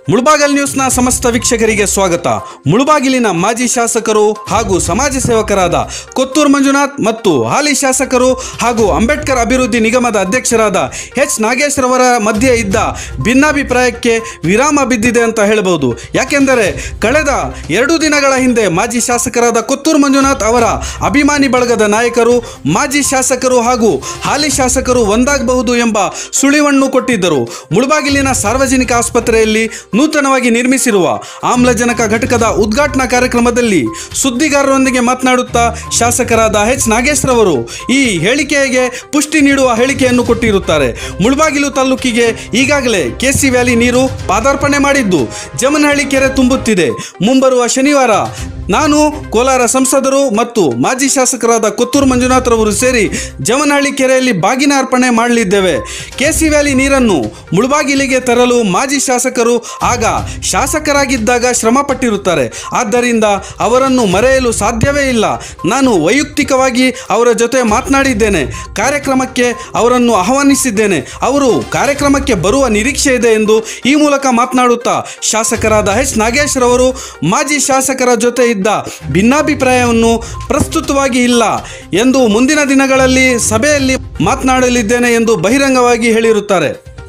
ಮುಳುಬಾಗಲ್ ನ್ಯೂಸ್ನ ಸಮಸ್ತ ವೀಕ್ಷಕರಿಗೆ ಸ್ವಾಗತ ಮುಳುಬಾಗಿಲಿನ ಮಾಜಿ ಶಾಸಕರು ಹಾಗೂ ಸಮಾಜ ಸೇವಕರಾದ ಕೊತ್ತೂರು ಮಂಜುನಾಥ್ ಮತ್ತು ಹಾಲಿ ಶಾಸಕರು ಹಾಗೂ ಅಂಬೇಡ್ಕರ್ ಅಭಿವೃದ್ಧಿ ನಿಗಮದ ಅಧ್ಯಕ್ಷರಾದ ಎಚ್ ನಾಗೇಶ್ ರವರ ಮಧ್ಯೆ ಇದ್ದ ಭಿನ್ನಾಭಿಪ್ರಾಯಕ್ಕೆ ವಿರಾಮ ಬಿದ್ದಿದೆ ಅಂತ ಹೇಳಬಹುದು ಯಾಕೆಂದರೆ ಕಳೆದ ಎರಡು ದಿನಗಳ ಹಿಂದೆ ಮಾಜಿ ಶಾಸಕರಾದ ಕೊತ್ತೂರು ಮಂಜುನಾಥ್ ಅವರ ಅಭಿಮಾನಿ ಬಳಗದ ನಾಯಕರು ಮಾಜಿ ಶಾಸಕರು ಹಾಗೂ ಹಾಲಿ ಶಾಸಕರು ಒಂದಾಗಬಹುದು ಎಂಬ ಸುಳಿವನ್ನು ಕೊಟ್ಟಿದ್ದರು ಮುಳುಬಾಗಿಲಿನ ಸಾರ್ವಜನಿಕ ಆಸ್ಪತ್ರೆಯಲ್ಲಿ ನೂತನವಾಗಿ ನಿರ್ಮಿಸಿರುವ ಆಮ್ಲಜನಕ ಘಟಕದ ಉದ್ಘಾಟನಾ ಕಾರ್ಯಕ್ರಮದಲ್ಲಿ ಸುದ್ದಿಗಾರರೊಂದಿಗೆ ಮಾತನಾಡುತ್ತಾ ಶಾಸಕರಾದ ಎಚ್ ನಾಗೇಶ್ ರವರು ಈ ಹೇಳಿಕೆಗೆ ಪುಷ್ಟಿ ನೀಡುವ ಹೇಳಿಕೆಯನ್ನು ಕೊಟ್ಟಿರುತ್ತಾರೆ ಮುಳುಬಾಗಿಲು ತಾಲೂಕಿಗೆ ಈಗಾಗಲೇ ಕೆಸಿ ವ್ಯಾಲಿ ನೀರು ಪಾದಾರ್ಪಣೆ ಮಾಡಿದ್ದು ಜಮನಹಳ್ಳಿ ಕೆರೆ ತುಂಬುತ್ತಿದೆ ಮುಂಬರುವ ಶನಿವಾರ ನಾನು ಕೋಲಾರ ಸಂಸದರು ಮತ್ತು ಮಾಜಿ ಶಾಸಕರಾದ ಕೊತ್ತೂರು ಮಂಜುನಾಥ್ ರವರು ಸೇರಿ ಜಮನಹಳ್ಳಿ ಕೆರೆಯಲ್ಲಿ ಬಾಗಿನ ಅರ್ಪಣೆ ಮಾಡಲಿದ್ದೇವೆ ಕೆಸಿ ವ್ಯಾಲಿ ನೀರನ್ನು ಮುಳುಬಾಗಿಲಿಗೆ ತರಲು ಮಾಜಿ ಶಾಸಕರು ಆಗ ಶಾಸಕರಾಗಿದ್ದಾಗ ಶ್ರಮ ಪಟ್ಟಿರುತ್ತಾರೆ ಆದ್ದರಿಂದ ಅವರನ್ನು ಮರೆಯಲು ಸಾಧ್ಯವೇ ಇಲ್ಲ ನಾನು ವೈಯಕ್ತಿಕವಾಗಿ ಅವರ ಜೊತೆ ಮಾತನಾಡಿದ್ದೇನೆ ಕಾರ್ಯಕ್ರಮಕ್ಕೆ ಅವರನ್ನು ಆಹ್ವಾನಿಸಿದ್ದೇನೆ ಅವರು ಕಾರ್ಯಕ್ರಮಕ್ಕೆ ಬರುವ ನಿರೀಕ್ಷೆ ಇದೆ ಎಂದು ಈ ಮೂಲಕ ಮಾತನಾಡುತ್ತಾ ಶಾಸಕರಾದ ಎಚ್ ನಾಗೇಶ್ ರವರು ಮಾಜಿ ಶಾಸಕರ ಜೊತೆ ಇದ್ದ ಭಿನ್ನಾಭಿಪ್ರಾಯವನ್ನು ಪ್ರಸ್ತುತವಾಗಿ ಇಲ್ಲ ಎಂದು ಮುಂದಿನ ದಿನಗಳಲ್ಲಿ ಸಭೆಯಲ್ಲಿ ಮಾತನಾಡಲಿದ್ದೇನೆ ಎಂದು ಬಹಿರಂಗವಾಗಿ ಹೇಳಿರುತ್ತಾರೆ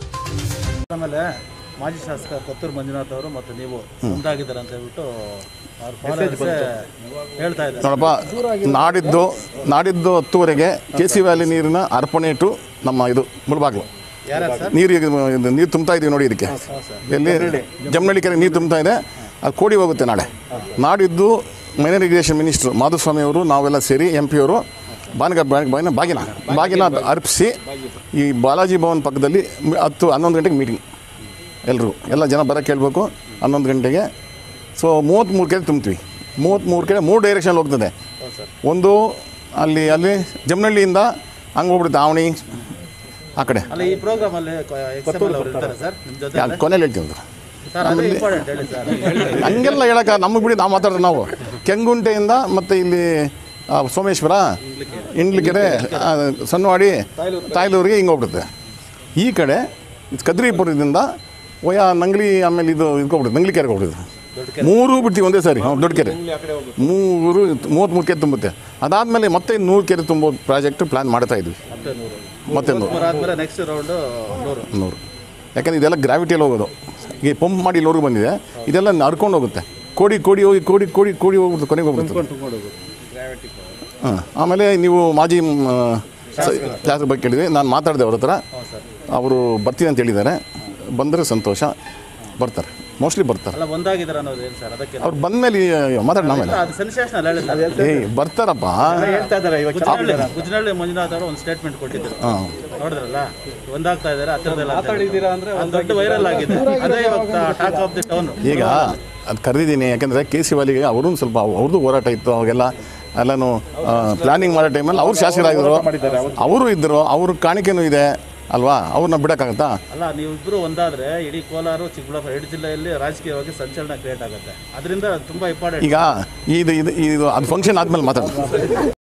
ಆಮೇಲೆ ಮಾಜಿ ಶಾಸಕ ಕೊತ್ತೂರು ಮಂಜುನಾಥ್ ಅವರು ಮತ್ತು ನೀವು ಮುಂದಾಗಿದ್ದಾರೆ ಅಂತ ಹೇಳ್ಬಿಟ್ಟು ಅವ್ರ ಫಾಲೋವರ್ಸ್ ಹೇಳ್ತಾ ಇದ್ದಾರೆ ನೋಡಪ್ಪ ನಾಡಿದ್ದು ನಾಡಿದ್ದು ಹತ್ತುವರೆಗೆ ಕೆ ಸಿ ವ್ಯಾಲಿ ನೀರಿನ ಅರ್ಪಣೆ ಇಟ್ಟು ನಮ್ಮ ಇದು ಮುಳುಬಾಗ್ಲು ಯಾರ ಸರ್ ನೀರು ಈಗ ಇದು ನೀರು ತುಂಬ್ತಾ ಇದೀವಿ ನೋಡಿ ಇದಕ್ಕೆ ಎಲ್ಲಿ ಜಮನಹಳ್ಳಿ ಕೆರೆ ನೀರು ತುಂಬ್ತಾ ಇದೆ ಅದು ಕೋಡಿ ಹೋಗುತ್ತೆ ನಾಳೆ ನಾಡಿದ್ದು ಮೈನರ್ ಇರಿಗೇಷನ್ ಮಿನಿಸ್ಟ್ರು ಮಾಧುಸ್ವಾಮಿ ಅವರು ನಾವೆಲ್ಲ ಸೇರಿ ಎಂ ಪಿ ಅವರು ಬಾನಗ ಬಾಗಿನ ಬಾಗಿನ ಬಾಗಿನ ಅರ್ಪಿಸಿ ಈ ಬಾಲಾಜಿ ಭವನ್ ಪಕ್ಕದಲ್ಲಿ ಮ್- ಹತ್ತು ಹನ್ನೊಂದು ಗಂಟೆಗೆ ಮೀಟಿಂಗ್ ಎಲ್ಲರೂ ಎಲ್ಲ ಜನ ಬರೋಕ್ಕೆ ಹೇಳ್ಬೇಕು ಹನ್ನೊಂದು ಗಂಟೆಗೆ ಸೊ ಮೂವತ್ತ್ಮೂರು ಕೆರೆ ತುಂಬ್ತೀವಿ ಮೂವತ್ತ್ಮೂರು ಕೆರೆ ಮೂರು ಡೈರೆಕ್ಷನ್ ಹೋಗ್ತದೆ ಒಂದು ಅಲ್ಲಿ ಅಲ್ಲಿ ಜಮನಹಳ್ಳಿಯಿಂದ ಹಂಗೆ ಹೋಗ್ಬಿಡುತ್ತೆ ಆವಣಿ ಆ ಕಡೆ ಅಲ್ಲ ಈ ಪ್ರೋಗ್ರಾಮ್ ಅಲ್ಲಿ ಎಕ್ಸ್ ಎಮ್ ಅವರು ಇರ್ತಾರೆ ಸರ್ ನಿಮ್ಮ ಜೊತೆ ಯಾ- ಕೊನೆಯಲ್ಲಿ ಹೇಳ್ತೀವಿ ಅದು. ಸರ್ ಅದೇ ಇಂಪಾರ್ಟೆಂಟ್ ಹೇಳಿ ಸರ್ ಹಂಗೆಲ್ಲ ಹೇಳಕ್ಕೆ ನಮಗೆ ಬಿಡಿ ನಾವು ಮಾತಾಡೋದು ನಾವು ಕೆಂಗುಂಟೆಯಿಂದ ಮತ್ತು ಇಲ್ಲಿ ಆ, ಸೋಮೇಶ್ವರ ಇಂಡ್ಲಿಕೆರೆ ಆ, ಸಣ್ಣವಾಡಿ ತಾಯ್ಲೂರಿಗೆ ಹಿಂಗೆ ಹೋಗ್ಬಿಡುತ್ತೆ ಈ ಕಡೆ ಇದು ಕದ್ರಿಪುರದಿಂದ ಒಯ್ಯ ನಂಗ್ಲಿ ಆಮೇಲೆ ಇದು ಇದಕ್ಕೆ ನಂಗ್ಲಿ ಕೆರೆಗೆ ಹೋಗ್ಬಿಡುತ್ತೆ ಮೂರು ಬಿಡ್ತೀವಿ ಒಂದೇ ಸಾರಿ ಹಾಂ ದೊಡ್ಡ ಕೆರೆ ಮೂರು ಮೂವತ್ತ್ಮೂರು ಕೆರೆ ತುಂಬುತ್ತೆ ಅದಾದಮೇಲೆ ಮತ್ತೆ ನೂರು ಕೆರೆ ತುಂಬೋ ಪ್ರಾಜೆಕ್ಟ್ ಪ್ಲ್ಯಾನ್ ಮಾಡ್ತಾ ಇದ್ವಿ ಮತ್ತೆ ನೂರು ಮತ್ತೆ ನೂರು ಮೂರು ಆದ್ಮೇಲೆ ನೆಕ್ಸ್ಟ್ ರೌಂಡು ನೂರು ನೂರು ಯಾಕಂದ್ರೆ ಇದೆಲ್ಲ ಗ್ರಾವಿಟಿಯಲ್ಲಿ ಹೋಗೋದು ಈಗ ಪಂಪ್ ಮಾಡಿ ಇಲ್ಲಿವರೆಗೂ ಬಂದಿದೆ ಇದೆಲ್ಲ ನಡ್ಕೊಂಡು ಹೋಗುತ್ತೆ ಕೋಡಿ ಕೋಡಿ ಹೋಗಿ ಕೋಡಿ ಕೋಡಿ ಕೋಡಿ ಹೋಗ್ಬಿಡುತ್ತೆ ಕೊನೆಗೆ ಹೋಗ್ಬಿಡುತ್ತೆ ಹಾಂ ಆಮೇಲೆ ನೀವು ಮಾಜಿ ಮ್, ಸ- ಶಾಸಕರ ಬಗ್ಗೆ ಕೇಳಿದ್ವಿ ನಾನು ಮಾತಾಡಿದೆ ಅವ್ರ ಹತ್ರ ಅವರು ಬರ್ತೀನಿ ಅಂತ ಹೇಳಿದ್ದಾರೆ ಬಂದರೆ ಸಂತೋಷ ಬರ್ತಾರೆ ಮೋಸ್ಟ್ಲಿ ಬರ್ತಾರೆ ಅಲ್ಲ ಒಂದಾಗಿದ್ದಾರೆ ಅನ್ನೋದು ಏನು ಸರ್ ಅದಕ್ಕೆ ಅವ್ರು ಬಂದಮೇಲೆ ಮಾತಾಡಿ ಆಮೇಲೆ ಅದು ಸೆನ್ಸೇಷನಲ್ ಹೇಳಿಲ್ಲ ಏಯ್ ಬರ್ತಾರಪ್ಪ ಗುಜನಹಳ್ಳಿ ಗುಜನಹಳ್ಳಿ ಮಂಜುನಾಥ್ ಅವರು ಒಂದು ಸ್ಟೇಟ್ಮೆಂಟ್ ಕೊಟ್ಟಿದ್ದರು ಹಾಂ ನೋಡಿದ್ರಲ್ಲ ಒಂದಾಗ್ತಾ ಇದ್ದಾರೆ ಹತ್ತಿರದಲ್ಲ ಮಾತಾಡಿದ್ದೀರಾ ಅಂದ್ರೆ ಅದು ದೊಡ್ಡ ವೈರಲ್ ಆಗಿದೆ ಅದೇ ಇವಾಗ ಟಾಕ್ ಆಫ್ ದಿ ಟೌನ್ ಈಗ ಅದು ಕರೆದಿದ್ದೀನಿ ಯಾಕಂದರೆ ಕೆ ಸಿ ವಾಲಿಗೆ ಅವರು ಸ್ವಲ್ಪ ಅವ್ರದ್ದು ಹೋರಾಟ ಇತ್ತು ಅವಾಗೆಲ್ಲ ಎಲ್ಲನೂ ಪ್ಲಾನಿಂಗ್ ಮಾಡೋ ಟೈಮಲ್ಲಿ ಅವ್ರು ಶಾಸಕರಾಗಿದ್ರು ಅವರು ಇದ್ದರು ಅವ್ರ ಕಾಣಿಕೆನೂ ಇದೆ ಅಲ್ವಾ ಅವ್ರನ್ನ ಬಿಡೋಕ್ಕಾಗತ್ತಾ ಅಲ್ಲ ನೀವಿಬ್ರು ಒಂದಾದ್ರೆ ಇಡೀ ಕೋಲಾರ ಚಿಕ್ಕಬಳ್ಳಾಪುರ ಎರಡು ಜಿಲ್ಲೆಯಲ್ಲಿ ರಾಜಕೀಯವಾಗಿ ಸಂಚಲನ ಕ್ರಿಯೇಟ್ ಆಗುತ್ತೆ ಅದರಿಂದ ತುಂಬಾ ಇಂಪಾರ್ಟೆಂಟ್ ಈಗ ಇದು ಇದು ಇದು ಅದು ಫಂಕ್ಷನ್ ಆದಮೇಲೆ ಮಾತಾಡೋಣ